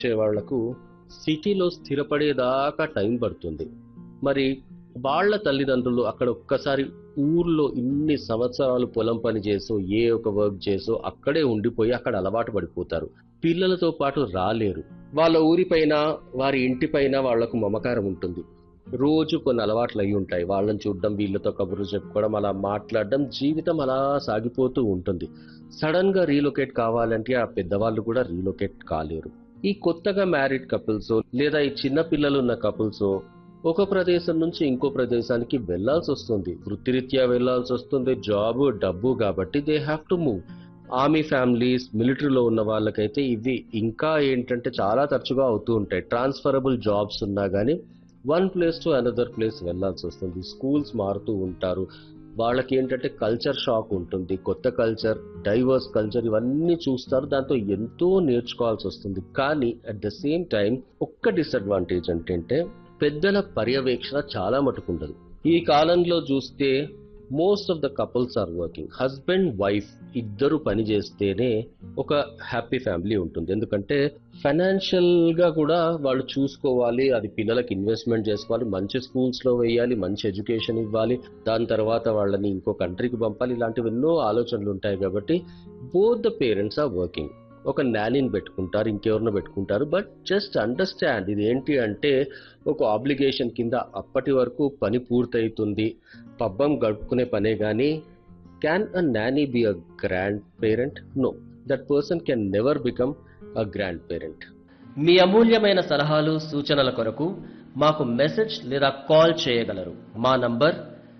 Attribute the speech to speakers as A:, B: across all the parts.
A: వచ్చే వాళ్లకు సిటీలో స్థిరపడేదాకా టైం పడుతుంది మరి వాళ్ళ తల్లిదండ్రులు అక్కడ ఒక్కసారి ఊర్లో ఇన్ని సంవత్సరాలు పొలం పని చేసో ఏ ఒక వర్క్ చేసో అక్కడే ఉండిపోయి అక్కడ అలవాటు పడిపోతారు పిల్లలతో పాటు రాలేరు వాళ్ళ ఊరిపైన వారి ఇంటిపైన వాళ్లకు మమకారం ఉంటుంది రోజు కొన్ని అలవాట్లు అయి ఉంటాయి వాళ్ళని చూడడం వీళ్ళతో కబుర్లు చెప్పుకోవడం అలా మాట్లాడడం జీవితం అలా సాగిపోతూ ఉంటుంది సడన్ గా రీలొకేట్ కావాలంటే ఆ పెద్దవాళ్ళు కూడా రీలొకేట్ కాలేరు ఈ కొత్తగా మ్యారీడ్ కపుల్స్ లేదా ఈ చిన్న పిల్లలు ఉన్న కపుల్స్ ఒక ప్రదేశం నుంచి ఇంకో ప్రదేశానికి వెళ్లాల్సి వస్తుంది వృత్తిరీత్యా వెళ్లాల్సి వస్తుంది జాబ్ డబ్బు కాబట్టి they have to move army families మిలిటరీలో ఉన్న వాళ్ళకైతే ఇవి ఇంకా ఏంటంటే చాలా తరచుగా అవుతూ ఉంటాయి ట్రాన్స్ఫరబుల్ జాబ్స్ ఉన్నా కానీ one place to another place వెళ్లాల్సి వస్తుంది స్కూల్స్ మారుతూ ఉంటారు వాళ్ళకి ఏంటంటే కల్చర్ షాక్ ఉంటుంది కొత్త కల్చర్ డైవర్స్ కల్చర్ ఇవన్నీ చూస్తారు దాంతో ఎంతో నేర్చుకోవాల్సి వస్తుంది కానీ అట్ ద సేమ్ టైం ఒక్క డిసడ్వాంటేజ్ ఏంటంటే పెద్దల పర్యవేక్షణ చాలా మటుకుండదు ఈ కాలంలో చూస్తే most of the couples are working husband wife ఇద్దరు పని చేస్తేనే ఒక హ్యాపీ ఫ్యామిలీ ఉంటుంది ఎందుకంటే ఫైనాన్షియల్ గా కూడా వాళ్ళు చూసుకోవాలి అది పిల్లలకి ఇన్వెస్ట్మెంట్ చేసుకోవాలి మంచి స్కూల్స్ లో వేయాలి మంచి ఎడ్యుకేషన్ ఇవ్వాలి దాని తర్వాత వాళ్ళని ఇంకో కంట్రీకి పంపాలి ఇలాంటివి ఎన్నో ఆలోచనలు ఉంటాయి కాబట్టి both the parents are working ఒక నానీని పెట్టుకుంటారు ఇంకెవరినో పెట్టుకుంటారు బట్ జస్ట్ అండర్స్టాండ్ ఇది ఏంటి అంటే ఒక ఆబ్లిగేషన్ కింద అప్పటి వరకు పని పూర్తవుతుంది పబ్బం గడుపుకునే పనే కానీ can a nanny be a grandparent no that person can never become a grandparent
B: మీ అమూల్యమైన సలహాలు సూచనల కొరకు మాకు మెసేజ్ లేదా కాల్ చేయగలరు మా నంబర్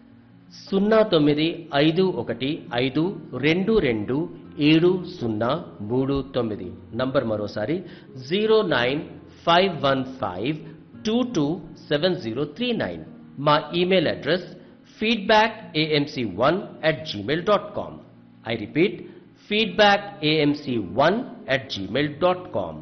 B: సున్నా తొమ్మిది ఐదు ఒకటి ఐదు రెండు రెండు ఏడు సున్నా మూడు తొమ్మిది నంబర్ మరోసారి zero nine five one five two two seven zero three nine మా email address feedback AMC one at Gmail dot com I repeat feedback AMC one at Gmail dot com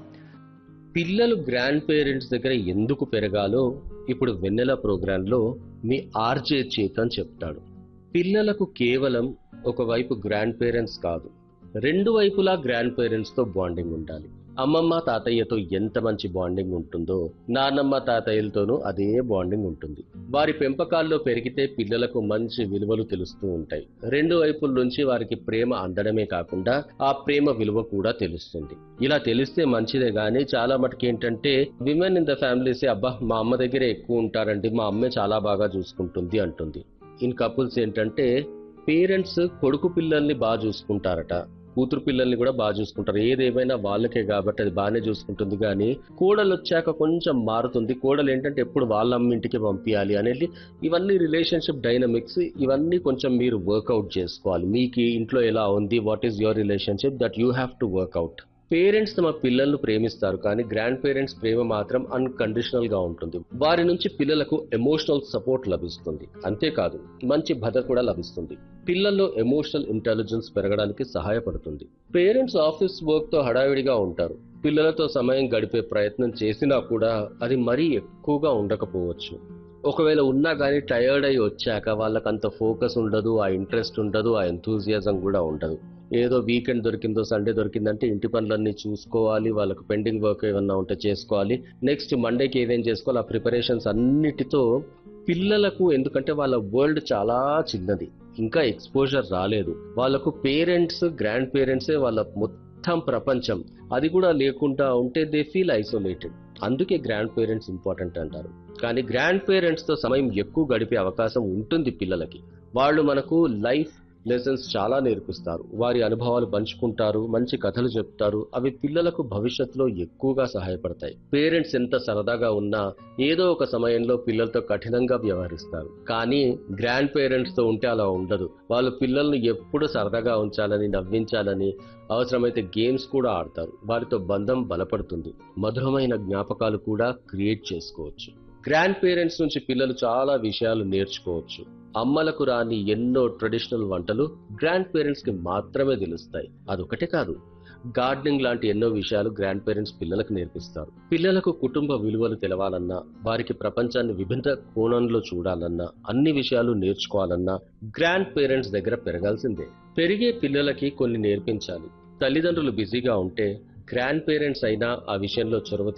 A: పిల్లలు గ్రాండ్ పేరెంట్స్ దగ్గర ఎందుకు పెరగాలో ఇప్పుడు వెన్నెల ప్రోగ్రాంలో మీ RJ Chetan చెప్తాడు పిల్లలకు కేవలం ఒకవైపు గ్రాండ్ పేరెంట్స్ కాదు రెండు వైపులా గ్రాండ్ పేరెంట్స్ తో బాండింగ్ ఉండాలి అమ్మమ్మ తాతయ్యతో ఎంత మంచి బాండింగ్ ఉంటుందో నాన్నమ్మ తాతయ్యలతోనూ అదే బాండింగ్ ఉంటుంది వారి పెంపకాల్లో పెరిగితే పిల్లలకు మంచి విలువలు తెలుస్తూ ఉంటాయి రెండు వైపుల నుంచి వారికి ప్రేమ అందడమే కాకుండా ఆ ప్రేమ విలువ కూడా తెలుస్తుంది ఇలా తెలిస్తే మంచిదే గానీ చాలా మటుకు ఏంటంటే విమెన్ ఇన్ ద ఫ్యామిలీస్ అబ్బా మా అమ్మ దగ్గరే ఎక్కువ ఉంటారండి మా అమ్మే చాలా బాగా చూసుకుంటుంది అంటుంది ఇన్ కపుల్స్ ఏంటంటే పేరెంట్స్ కొడుకు పిల్లల్ని బాగా చూసుకుంటారట కూతురు పిల్లల్ని కూడా బాగా చూసుకుంటారు ఏదేమైనా వాళ్ళకే కాబట్టి అది బాగానే చూసుకుంటుంది కానీ కోడలు వచ్చాక కొంచెం మారుతుంది కోడలు ఏంటంటే ఎప్పుడు వాళ్ళ అమ్మ ఇంటికి పంపించాలి అనేది ఇవన్నీ రిలేషన్షిప్ డైనమిక్స్ ఇవన్నీ కొంచెం మీరు వర్కౌట్ చేసుకోవాలి మీకు ఇంట్లో ఎలా ఉంది what is your relationship that you have to work out parents తమ పిల్లలను ప్రేమిస్తారు కానీ గ్రాండ్ పేరెంట్స్ ప్రేమ మాత్రం అన్కండిషనల్ గా ఉంటుంది వారి నుంచి పిల్లలకు ఎమోషనల్ సపోర్ట్ లభిస్తుంది అంతేకాదు మంచి భద్రత కూడా లభిస్తుంది పిల్లల్లో ఎమోషనల్ ఇంటెలిజెన్స్ పెరగడానికి సహాయపడుతుంది పేరెంట్స్ ఆఫీస్ వర్క్ తో హడావిడిగా ఉంటారు పిల్లలతో సమయం గడిపే ప్రయత్నం చేసినా కూడా అది మరీ ఎక్కువగా ఉండకపోవచ్చు ఒకవేళ ఉన్నా కానీ టయర్డ్ అయి వచ్చాక వాళ్ళకి అంత ఫోకస్ ఉండదు ఆ ఇంట్రెస్ట్ ఉండదు ఆ ఎంతూజియాజం కూడా ఉండదు ఏదో వీకెండ్ దొరికిందో సండే దొరికిందంటే ఇంటి పనులన్నీ చూసుకోవాలి వాళ్ళకు పెండింగ్ వర్క్ ఏమన్నా ఉంటే చేసుకోవాలి నెక్స్ట్ మండేకి ఏదేం చేసుకోవాలి ఆ ప్రిపరేషన్స్ అన్నిటితో పిల్లలకు ఎందుకంటే వాళ్ళ వరల్డ్ చాలా చిన్నది ఇంకా ఎక్స్పోజర్ రాలేదు వాళ్ళకు పేరెంట్స్ గ్రాండ్ పేరెంట్సే వాళ్ళ మొత్తం ప్రపంచం అది కూడా లేకుండా ఉంటే దే ఫీల్ ఐసోలేటెడ్ అందుకే గ్రాండ్ పేరెంట్స్ ఇంపార్టెంట్ అంటారు కానీ గ్రాండ్ పేరెంట్స్ తో సమయం ఎక్కువ గడిపే అవకాశం ఉంటుంది పిల్లలకి వాళ్ళు మనకు లైఫ్ లెసన్స్ చాలా నేర్పిస్తారు వారి అనుభవాలు పంచుకుంటారు మంచి కథలు చెప్తారు అవి పిల్లలకు భవిష్యత్తులో ఎక్కువగా సహాయపడతాయి పేరెంట్స్ ఎంత సరదాగా ఉన్నా ఏదో ఒక సమయంలో పిల్లలతో కఠినంగా వ్యవహరిస్తారు కానీ గ్రాండ్ పేరెంట్స్ తో ఉంటే అలా ఉండదు వాళ్ళు పిల్లల్ని ఎప్పుడు సరదాగా ఉంచాలని నవ్వించాలని అవసరమైతే గేమ్స్ కూడా ఆడతారు వారితో బంధం బలపడుతుంది మధురమైన జ్ఞాపకాలు కూడా క్రియేట్ చేసుకోవచ్చు గ్రాండ్ పేరెంట్స్ నుంచి పిల్లలు చాలా విషయాలు నేర్చుకోవచ్చు అమ్మలకు రాని ఎన్నో ట్రెడిషనల్ వంటలు గ్రాండ్ పేరెంట్స్ కి మాత్రమే తెలుస్తాయి అదొకటే కాదు గార్డెనింగ్ లాంటి ఎన్నో విషయాలు గ్రాండ్ పేరెంట్స్ పిల్లలకు నేర్పిస్తారు పిల్లలకు కుటుంబ విలువలు తెలవాలన్నా వారికి ప్రపంచాన్ని విభిన్న కోణంలో చూడాలన్నా అన్ని విషయాలు నేర్చుకోవాలన్నా గ్రాండ్ పేరెంట్స్ దగ్గర పెరగాల్సిందే పెరిగే పిల్లలకి కొన్ని నేర్పించాలి తల్లిదండ్రులు బిజీగా ఉంటే గ్రాండ్ పేరెంట్స్ అయినా ఆ విషయంలో చొరవ